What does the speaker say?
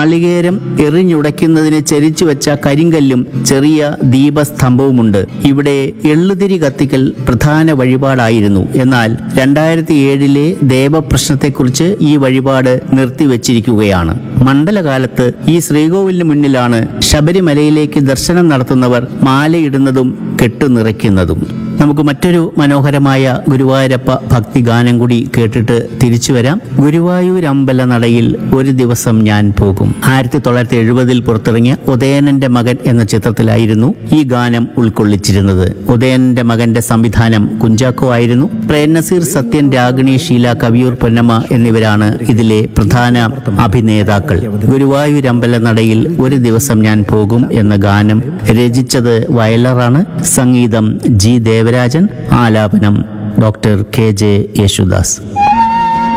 നാളികേരം എറിഞ്ഞുടയ്ക്കുന്നതിന് ചെരിച്ചു വെച്ച കരിങ്കല്ലും ചെറിയ ദീപസ്തംഭവുമുണ്ട് ഇവിടെ എള്ളുതിരി കത്തിക്കൽ പ്രധാന വഴിപാടായിരുന്നു എന്നാൽ രണ്ടായിരത്തി ഏഴിലെ ദേവപ്രശ്നത്തെക്കുറിച്ച് ഈ വഴിപാട് നിർത്തിവെച്ചിരിക്കുകയാണ് മണ്ഡലകാലത്ത് ഈ ശ്രീകോവിലിന് മുന്നിലാണ് ശബരിമലയിലേക്ക് ദർശനം നടത്തുന്നവർ മാലയിടുന്നതും കെട്ടുനിറയ്ക്കുന്നതും നമുക്ക് മറ്റൊരു മനോഹരമായ ഗുരുവായൂരപ്പ ഭക്തി ഗാനം കൂടി കേട്ടിട്ട് തിരിച്ചു വരാം ഗുരുവായൂർ അമ്പല നടയിൽ ഒരു ദിവസം ഞാൻ പോകും ആയിരത്തി തൊള്ളായിരത്തി എഴുപതിൽ പുറത്തിറങ്ങിയ ഉദയനന്റെ മകൻ എന്ന ചിത്രത്തിലായിരുന്നു ഈ ഗാനം ഉൾക്കൊള്ളിച്ചിരുന്നത് ഉദയനന്റെ മകന്റെ സംവിധാനം കുഞ്ചാക്കോ ആയിരുന്നു പ്രേംനസീർ സത്യൻ രാഗിണി ഷീല കവിയൂർ പൊന്നമ്മ എന്നിവരാണ് ഇതിലെ പ്രധാന അഭിനേതാക്കൾ ഗുരുവായൂർ അമ്പല നടയിൽ ഒരു ദിവസം ഞാൻ പോകും എന്ന ഗാനം രചിച്ചത് വയലറാണ് സംഗീതം ജി ദേവരാജൻ ആലാപനം ഡോക്ടർ കെ ജെ യേശുദാസ്